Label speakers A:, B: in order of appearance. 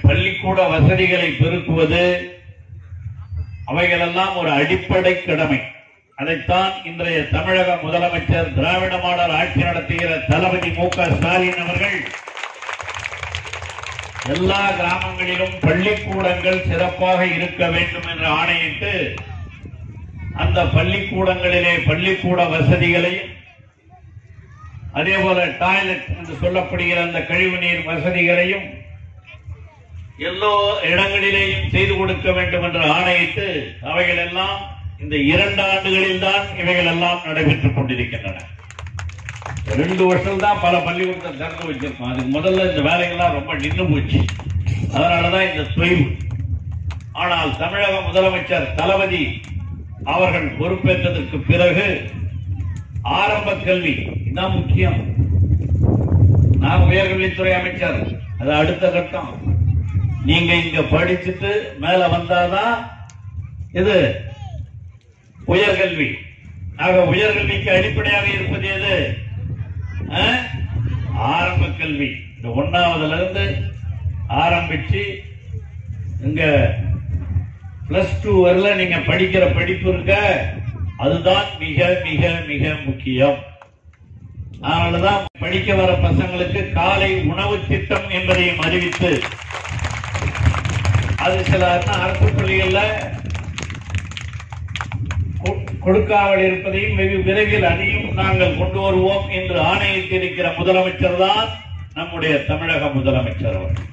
A: பள்ளிக்கூட வசதிகளை பெருக்குவது அவைகளெல்லாம் ஒரு அடிப்படை கடமை அதைத்தான் இன்றைய தமிழக முதலமைச்சர் திராவிட மாடல் ஆட்சி நடத்துகிற தளபதி மு க ஸ்டாலின் அவர்கள் எல்லா கிராமங்களிலும் பள்ளிக்கூடங்கள் சிறப்பாக இருக்க வேண்டும் என்று ஆணையிட்டு அந்த பள்ளிக்கூடங்களிலே பள்ளிக்கூட வசதிகளையும் அதே போல டாய்லெட் என்று சொல்லப்படுகிற அந்த கழிவுநீர் வசதிகளையும் எல்லோ இடங்களிலேயும் செய்து கொடுக்க வேண்டும் என்று ஆணையிட்டு அவைகள் எல்லாம் இந்த இரண்டு ஆண்டுகளில் தான் இவைகள் எல்லாம் நடைபெற்றுக் கொண்டிருக்கின்றன ரெண்டு வருஷம் தான் பல பள்ளிக்கூடத்தை திறந்து வச்சிருக்கோம் அதுக்கு முதல்ல இந்த வேலைகள்லாம் ரொம்ப நின்று போச்சு அதனாலதான் இந்த தொய்வு ஆனால் தமிழக முதலமைச்சர் தளபதி அவர்கள் பொறுப்பேற்றதற்கு பிறகு ஆரம்ப கல்வி இதான் முக்கியம் நான் உயர்கல்வித்துறை அமைச்சர் அது அடுத்த கட்டம் நீங்க இங்க படிச்சுட்டு மேல வந்தாதான் இது உயர்கல்வி ஆக உயர்கல்விக்கு அடிப்படையாக இருப்பது எது ஆ? ஆரம்ப கல்வி இந்த ஒன்னாவதுல இருந்து ஆரம்பிச்சு இங்க பிளஸ் டூ வரல நீங்க படிக்கிற படிப்பு இருக்க அதுதான் மிக மிக மிக முக்கியம் அதனாலதான் படிக்க வர பசங்களுக்கு காலை உணவு திட்டம் என்பதையும் அறிவித்து அது சில அரசு பள்ளிகள்ல கொ- கொடுக்காமல் இருப்பதையும் வெகு விரைவில் அதையும் நாங்கள் கொண்டு வருவோம் என்று ஆணையிட்டிருக்கிற முதலமைச்சர் தான் நம்முடைய தமிழக முதலமைச்சர் அவர்கள்